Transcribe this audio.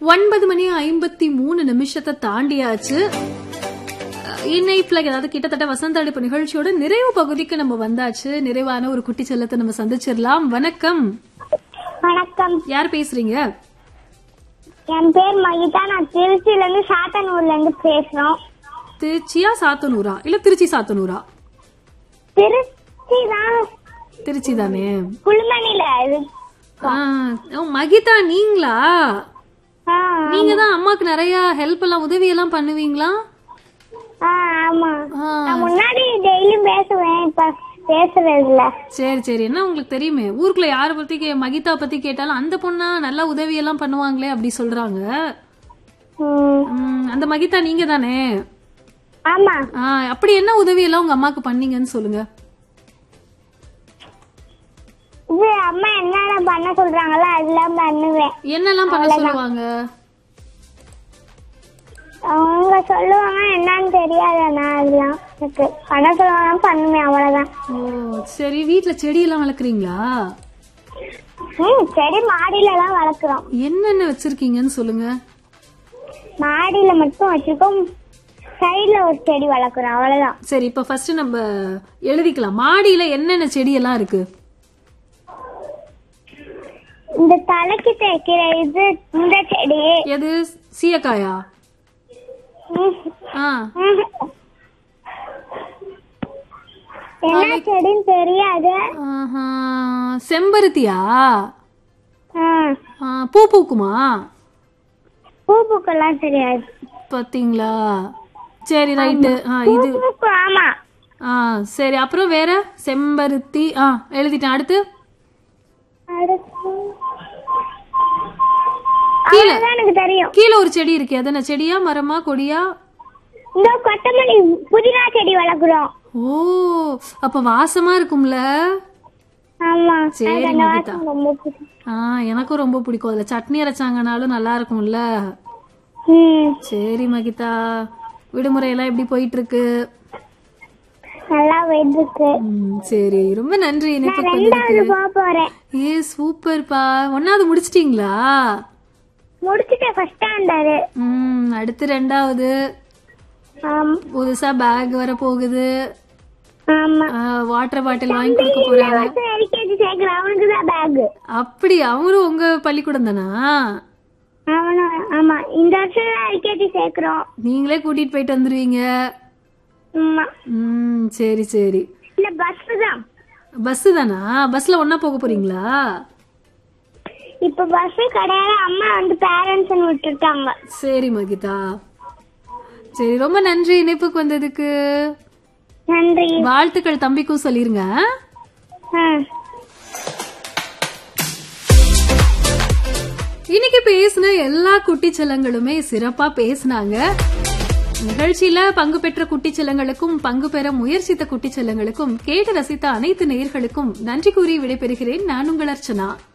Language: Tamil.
ஒன்பது மணி ஐம்பத்தி மூணு நிமிஷத்தை தாண்டியாச்சு இணைப்புல ஏதாவது கிட்டத்தட்ட வசந்த அழைப்பு நிகழ்ச்சியோட நிறைவு பகுதிக்கு நம்ம வந்தாச்சு நிறைவான ஒரு குட்டி செல்லத்தை நம்ம சந்திச்சிடலாம் வணக்கம் வணக்கம் யார் பேசுறீங்க என் பேர் மகிதா நான் திருச்சியில இருந்து சாத்தனூர்ல இருந்து பேசுறோம் திருச்சியா சாத்தனூரா இல்ல திருச்சி சாத்தனூரா திருச்சி தான் திருச்சி தானே குழுமணில இது ஆ, ஓ, மகிதா நீங்களா ஆ, நீங்க தான் அம்மாக்கு நிறைய ஹெல்ப் எல்லாம் உதவி எல்லாம் பண்ணுவீங்களா ஆ, ஆமா ஆ, நான் முன்னாடி டெய்லியும் பேசுவேன் இப்ப பேசுறது இல்ல சரி சரி என்ன உங்களுக்கு தெரியுமே ஊருக்குள்ள யார பத்தி கே- மகிதா பத்தி கேட்டாலும் அந்த பொண்ணா நல்லா உதவி எல்லாம் பண்ணுவாங்களே அப்படி சொல்றாங்க ம், ம், அந்த மகிதா நீங்க தானே ஆமா ஆ, அப்படி என்ன உதவி எல்லாம் உங்க அம்மாக்கு பண்ணீங்கன்னு சொல்லுங்க இது அம்மா என்னென்ன பண்ண சொல்றாங்களோ அதெல்லாம் பண்ணுவேன் என்னெல்லாம் பண்ண சொல்லுவாங்க அவங்க சொல்லுவாங்க என்னன்னு தெரியாது நான் அதெல்லாம் எனக்கு பண்ண சொல்லுவாங்க பண்ணுவேன் அவ்வளவுதான் ஓ சரி வீட்ல செடி எல்லாம் வளர்க்குறீங்களா ம் செடி மாடியில தான் வளர்க்குறோம் என்னென்ன வச்சிருக்கீங்கன்னு சொல்லுங்க மாடியில மட்டும் வச்சிருக்கோம் சைடுல ஒரு செடி வளர்க்குறோம் அவ்வளவுதான் சரி இப்ப ஃபர்ஸ்ட் நம்ம எழுதிக்கலாம் மாடியில என்னென்ன செடி எல்லாம் இருக்கு இந்த தலைக்கு தேய்க்கிற இது இந்த செடி எது சீயக்காயா ம், ஆ ம். என்ன செடின்னு தெரியாது ஆஹா. செம்பருத்தியா ஆ, ஆ, பூ பூக்குமா பூ பூக்கெல்லாம் தெரியாது பாத்தீங்களா சரி ரைட்டு ஆ பூ இது பூக்கும் ஆமா ஆ சரி அப்புறம் வேற செம்பருத்தி ஆ எழுதிட்டேன் அடுத்து அடுத்து அவ்வளவுதான் எனக்கு தெரியும் கீழே ஒரு செடி இருக்கு அது என்ன செடியா மரமா கொடியா இந்த கொத்தமல்லி புதினா செடி வளர்க்குறோம் ஓ அப்ப வாசமா இருக்கும்ல ஆமா சரி, எனக்கு அந்த மகிதா. வாசம் ரொம்ப பிடிக்கும் ஆ எனக்கும் ரொம்ப பிடிக்கும் அதுல சட்னி அரைச்சாங்கனாலும் நல்லா இருக்கும்ல ம் சரி மகிதா விடுமுறை எல்லாம் எப்படி போயிட்டு இருக்கு நல்லா போயிட்டு இருக்கு ம், சரி ரொம்ப நன்றி நான் இணைப்பு ரெண்டாவது போக போறேன் ஏ சூப்பர்ப்பா ஒன்னாவது முடிச்சிட்டீங்களா முடிச்சுட்டேன் ஃபர்ஸ்ட் ஸ்டாண்டர்டு ம் அடுத்து ரெண்டாவது புதுசா பேக் வர போகுது ஆமா வாட்டர் பாட்டில் வாங்கி கொடுக்க போறாங்க வருஷம் எல்கேஜி சேர்க்கிறேன் அவனுக்கு தான் பேக் அப்படி அவரும் உங்க பள்ளிக்கூடம் தானா அவனும் ஆமா இந்த வருஷம் தான் எல்கேஜி சேர்க்கிறோம் நீங்களே கூட்டிட்டு போயிட்டு வந்துருவீங்க ஆமா ம் சரி சரி இல்ல பஸ் தான் பஸ் தானா பஸ்ல ஒன்னா போக போறீங்களா இப்ப பஸ் கிடையாது அம்மா வந்து பேரண்ட்ஸ் விட்டுட்டாங்க சரி மகிதா சரி ரொம்ப நன்றி இணைப்புக்கு வந்ததுக்கு நன்றி வாழ்த்துக்கள் தம்பிக்கும் சொல்லிருங்க ஆ. இன்னைக்கு பேசின எல்லா குட்டி செல்லங்களுமே சிறப்பா பேசினாங்க நிகழ்ச்சியில பங்கு பெற்ற குட்டி செல்லங்களுக்கும் பங்கு பெற முயற்சித்த குட்டி செல்லங்களுக்கும் கேட்டு ரசித்த அனைத்து நேயர்களுக்கும் நன்றி கூறி விடைபெறுகிறேன் நான் உங்கள் அர்ச்சனா